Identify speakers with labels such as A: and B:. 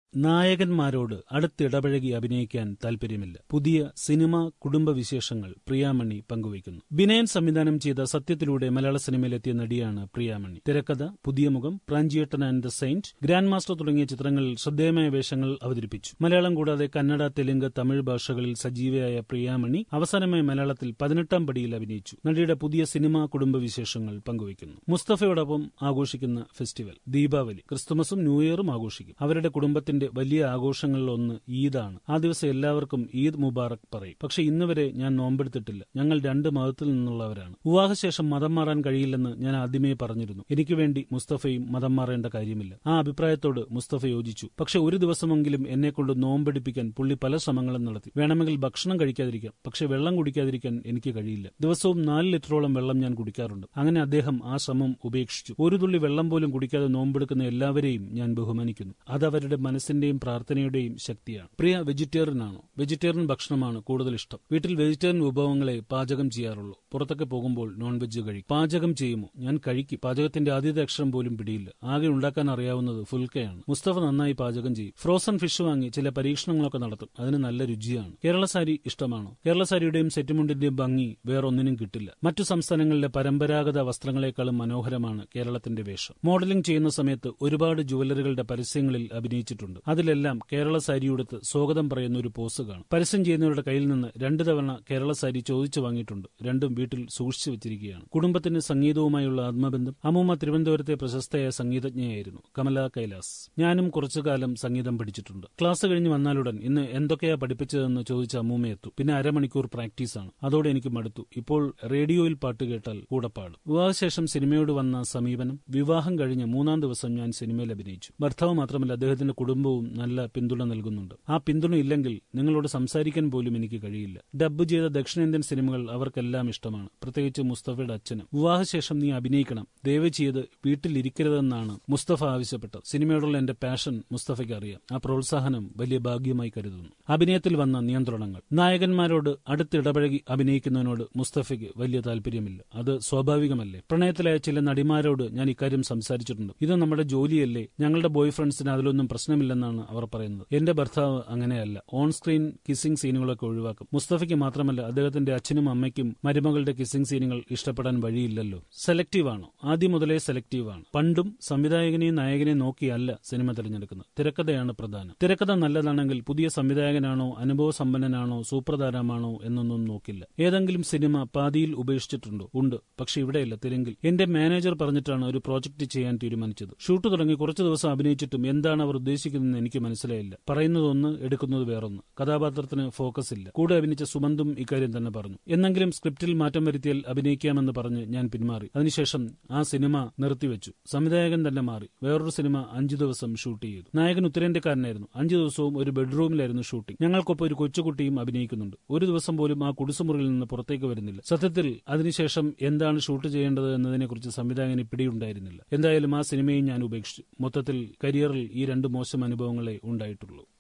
A: നായകന്മാരോട് അടുത്തിടപഴകി അഭിനയിക്കാൻ താൽപര്യമില്ല പുതിയ സിനിമ കുടുംബ വിശേഷങ്ങൾ പ്രിയാമണി പങ്കുവയ്ക്കുന്നു ബിനയൻ സംവിധാനം ചെയ്ത സത്യത്തിലൂടെ മലയാള സിനിമയിലെത്തിയ നടിയാണ് പ്രിയാമണി തിരക്കഥ പുതിയ മുഖം Pranchiyettan and the saint grand master തുടങ്ങിയ ചിത്രങ്ങളിൽ ശ്രദ്ധേയമായ വേഷങ്ങൾ അവതരിപ്പിച്ചു മലയാളം കൂടാതെ കന്നഡ തെലുങ്ക് തമിഴ് ഭാഷകളിൽ സജീവയായ പ്രിയാമണി അവസാനമായി മലയാളത്തിൽ പതിനെട്ടാം പടിയിൽ അഭിനയിച്ചു നടിയുടെ പുതിയ സിനിമ കുടുംബ വിശേഷങ്ങൾ പങ്കുവയ്ക്കുന്നു മുസ്തഫയോടൊപ്പം ആഘോഷിക്കുന്ന ഫെസ്റ്റിവൽ ദീപാവലി ക്രിസ്തുമസും ന്യൂ ഇയറും ആഘോഷിക്കും അവരുടെ കുടുംബത്തിന്റെ വലിയ ആഘോഷങ്ങളിലൊന്ന് ഈദാണ് ആ ദിവസം എല്ലാവർക്കും ഈദ് മുബാറക് പറയും പക്ഷെ ഇന്നുവരെ ഞാൻ നോമ്പെടുത്തിട്ടില്ല ഞങ്ങൾ രണ്ട് മതത്തിൽ നിന്നുള്ളവരാണ് വിവാഹശേഷം മതം മാറാൻ കഴിയില്ലെന്ന് ഞാൻ ആദ്യമേ പറഞ്ഞിരുന്നു എനിക്ക് വേണ്ടി മുസ്തഫയും മതം മാറേണ്ട കാര്യമില്ല ആ അഭിപ്രായത്തോട് മുസ്തഫ യോജിച്ചു പക്ഷെ ഒരു ദിവസമെങ്കിലും എന്നെ കൊണ്ട് നോമ്പെടുപ്പിക്കാൻ പുള്ളി പല ശ്രമങ്ങളും നടത്തി വേണമെങ്കിൽ ഭക്ഷണം കഴിക്കാതിരിക്കാം പക്ഷെ വെള്ളം കുടിക്കാതിരിക്കാൻ എനിക്ക് കഴിയില്ല ദിവസവും നാല് ലിറ്ററോളം വെള്ളം ഞാൻ കുടിക്കാറുണ്ട് അങ്ങനെ അദ്ദേഹം ആ ശ്രമം ഉപേക്ഷിച്ചു ഒരു തുള്ളി വെള്ളം പോലും കുടിക്കാതെ നോമ്പെടുക്കുന്ന എല്ലാവരെയും ഞാൻ ബഹുമാനിക്കുന്നു അത് അവരുടെ മനസ്സിന്റെയും പ്രാർത്ഥനയുടെയും ശക്തിയാണ് പ്രിയ വെജിറ്റേറിയൻ ആണോ വെജിറ്റേറിയൻ ഭക്ഷണമാണ് കൂടുതൽ ഇഷ്ടം വീട്ടിൽ വെജിറ്റേറിയൻ വിഭവങ്ങളെ പാചകം ചെയ്യാറുള്ളൂ പുറത്തൊക്കെ പോകുമ്പോൾ നോൺ വെജ് കഴിക്കും പാചകം ചെയ്യുമോ ഞാൻ കഴിക്കും പാചകത്തിന്റെ ആദ്യത്തെ അക്ഷരം പോലും പിടിയില്ല ആകെ ഉണ്ടാക്കാൻ അറിയാവുന്നത് ഫുൽക്കയാണ് മുസ്തഫ നന്നായി പാചകം ചെയ്യും ഫ്രോസൺ ഫിഷ് വാങ്ങി ചില പരീക്ഷണങ്ങളൊക്കെ നടത്തും അതിന് നല്ല രുചിയാണ് കേരള സാരി ഇഷ്ടമാണോ കേരള സാരിയുടെയും സെറ്റുമുണ്ടിന്റെയും ഭംഗി വേറൊന്നിനും കിട്ടില്ല മറ്റു സംസ്ഥാനങ്ങളിലെ പരമ്പരാഗത വസ്ത്രങ്ങളെക്കാളും മനോഹരമാണ് കേരളത്തിന്റെ വേഷം മോഡലിംഗ് ചെയ്യുന്ന സമയത്ത് ഒരുപാട് ജുവലറികളുടെ പരസ്യങ്ങളിൽ അഭിനയിച്ചിട്ടുണ്ട് അതിലെല്ലാം കേരള സാരിയുടുത്ത് സ്വാഗതം പറയുന്ന ഒരു പോസ് കാണും പരസ്യം ചെയ്യുന്നവരുടെ കയ്യിൽ നിന്ന് രണ്ടു തവണ കേരള സാരി ചോദിച്ചു വാങ്ങിയിട്ടുണ്ട് രണ്ടും വീട്ടിൽ സൂക്ഷിച്ചു വെച്ചിരിക്കുകയാണ് കുടുംബത്തിന് സംഗീതവുമായുള്ള ആത്മബന്ധം അമ്മൂമ്മ തിരുവനന്തപുരത്തെ പ്രശസ്തയായ സംഗീതജ്ഞയായിരുന്നു കമല കൈലാസ് ഞാനും കുറച്ചു കാലം സംഗീതം പഠിച്ചിട്ടുണ്ട് ക്ലാസ് കഴിഞ്ഞ് വന്നാലുടൻ ഇന്ന് എന്തൊക്കെയാ പഠിപ്പിച്ചതെന്ന് ചോദിച്ച അമ്മൂമ്മയെത്തു പിന്നെ അരമണിക്കൂർ പ്രാക്ടീസാണ് അതോടെ എനിക്ക് മടുത്തു ഇപ്പോൾ റേഡിയോയിൽ പാട്ട് കേട്ടാൽ കൂടെ പാടും വിവാഹശേഷം സിനിമയോട് വന്ന സമീപനം വിവാഹം കഴിഞ്ഞ് മൂന്നാം ദിവസം ഞാൻ സിനിമയിൽ അഭിനയിച്ചു ഭർത്താവ് മാത്രമല്ല അദ്ദേഹത്തിന്റെ കുടുംബവും നല്ല പിന്തുണ നൽകുന്നുണ്ട് ആ പിന്തുണ ഇല്ലെങ്കിൽ നിങ്ങളോട് സംസാരിക്കാൻ പോലും എനിക്ക് കഴിയില്ല ഡബ്ബ് ചെയ്ത ദക്ഷിണേന്ത്യൻ സിനിമകൾ അവർക്കെല്ലാം ഇഷ്ടമാണ് പ്രത്യേകിച്ച് മുസ്തഫയുടെ അച്ഛനും വിവാഹശേഷം നീ അഭിനയിക്കണം ദയവ് ചെയ്ത് വീട്ടിലിരിക്കരുതെന്നാണ് മുസ്തഫ ആവശ്യപ്പെട്ടത് സിനിമയോടുള്ള എന്റെ പാഷൻ മുസ്തഫയ്ക്ക് അറിയാം ആ പ്രോത്സാഹനം വലിയ ഭാഗ്യമായി കരുതുന്നു അഭിനയത്തിൽ വന്ന നിയന്ത്രണങ്ങൾ നായകന്മാരോട് അടുത്തിടപഴകി അഭിനയിക്കുന്നതിനോട് മുസ്തഫയ്ക്ക് വലിയ താല്പര്യമില്ല അത് സ്വാഭാവികമല്ലേ പ്രണയത്തിലായ ചില നടിമാരോട് ഞാൻ ഇക്കാര്യം സംസാരിച്ചിട്ടുണ്ട് ഇത് നമ്മുടെ ജോലിയല്ലേ ഞങ്ങളുടെ ബോയ് ഫ്രണ്ട്സിന് അതിലൊന്നും പ്രശ്നമില്ലെന്നാണ് അവർ പറയുന്നത് എന്റെ ഭർത്താവ് അങ്ങനെയല്ല ഓൺ സ്ക്രീൻ കിസ്സിംഗ് സീനുകളൊക്കെ ഒഴിവാക്കും മുസ്തഫയ്ക്ക് മാത്രമല്ല അദ്ദേഹത്തിന്റെ അച്ഛനും അമ്മയ്ക്കും മരുമകളുടെ കിസ്സിംഗ് സീനുകൾ ഇഷ്ടപ്പെടാൻ വഴിയില്ലല്ലോ സെലക്റ്റീവ് ആണോ ആദ്യം മുതലേ സെലക്റ്റീവ് ആണ് പണ്ടും സംവിധായകനെയും നായകനെയും നോക്കിയല്ല സിനിമ തിരഞ്ഞെടുക്കുന്നത് തിരക്കഥയാണ് പ്രധാനം തിരക്കഥ നല്ലതാണെങ്കിൽ പുതിയ സംവിധായകനാണോ അനുഭവ സമ്പന്നനാണോ സൂപ്രധാനമാണോ എന്നൊന്നും നോക്കില്ല ഏതെങ്കിലും സിനിമ പാതിയിൽ ഉപേക്ഷിച്ചിട്ടുണ്ടോ ഉണ്ട് പക്ഷെ ഇവിടെയല്ല തെലുങ്കിൽ എന്റെ മാനേജർ പറഞ്ഞിട്ടാണ് ഒരു പ്രോജക്റ്റ് ചെയ്യാൻ തീരുമാനിച്ചത് ഷൂട്ട് തുടങ്ങി കുറച്ചു ദിവസം അഭിനയിച്ചിട്ടും എന്താണ് അവർ ഉദ്ദേശിക്കുന്നതെന്ന് എനിക്ക് മനസ്സിലായില്ല പറയുന്നതൊന്ന് എടുക്കുന്നത് വേറൊന്ന് കഥാപാത്രത്തിന് ഫോക്കസ് ഇല്ല കൂടെ അഭിനയിച്ച സുമന്തും ഇക്കാര്യം തന്നെ പറഞ്ഞു എന്നെങ്കിലും സ്ക്രിപ്റ്റിൽ മാറ്റം വരുത്തിയാൽ അഭിനയിക്കാമെന്ന് പറഞ്ഞ് ഞാൻ പിന്മാറി അതിനുശേഷം ആ സിനിമ നിർത്തിവെച്ചു സംവിധായകൻ തന്നെ മാറി വേറൊരു സിനിമ അഞ്ചു ദിവസം ഷൂട്ട് ചെയ്തു നായകൻ ഉത്തരേന്ത്യക്കാരനായിരുന്നു അഞ്ചു ദിവസവും ഒരു ബെഡ്റൂമിലായിരുന്നു ഷൂട്ടിംഗ് ഞങ്ങൾക്കൊപ്പം ഒരു കൊച്ചുകുട്ടിയും അഭിനയിക്കുന്നുണ്ട് ഒരു ദിവസം പോലും ആ കുടിസുമുറിയിൽ നിന്ന് പുറത്തേക്ക് വരുന്നില്ല സത്യത്തിൽ അതിനുശേഷം എന്താണ് ഷൂട്ട് ചെയ്യേണ്ടത് എന്നതിനെക്കുറിച്ച് സംവിധായകന് പിടിയുണ്ടായിരുന്നില്ല എന്തായാലും ആ സിനിമയും ഞാൻ ഉപേക്ഷിച്ചു മൊത്തത്തിൽ കരിയറിൽ ഈ രണ്ട് മോശം അനുഭവങ്ങളെ ഉണ്ടായിട്ടുള്ളൂ